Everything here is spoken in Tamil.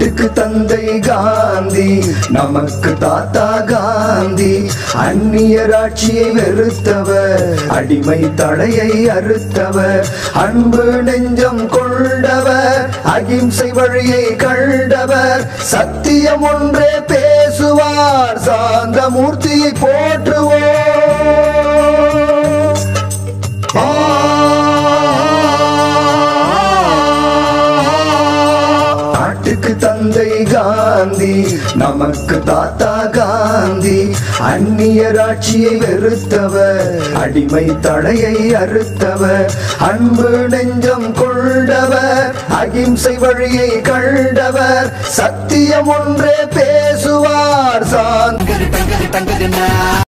நாட்டுக்கு தந்தை காந்தி நமக்கு தாத்தா காந்தி அந்நியர் ஆட்சியை வெறுத்தவர் அடிமை தடையை அறுத்தவர் அன்பு நெஞ்சம் கொண்டவர் அகிம்சை வழியை கண்டவர் சத்தியம் ஒன்றே பேசுவார் சாந்த மூர்த்தியை போற்றுவோம் நாட்டுக்கு தந்தை காந்தி நமக்கு தாத்தா காந்தி அந்நியர் ஆட்சியை வெறுத்தவர் அடிமை தடையை அறுத்தவர் அன்பு நெஞ்சம் கொண்டவர் அகிம்சை வழியை கண்டவர் சத்தியம் ஒன்றே பேசுவார் சாந்த தங்கது தங்கது தங்கதுன்னா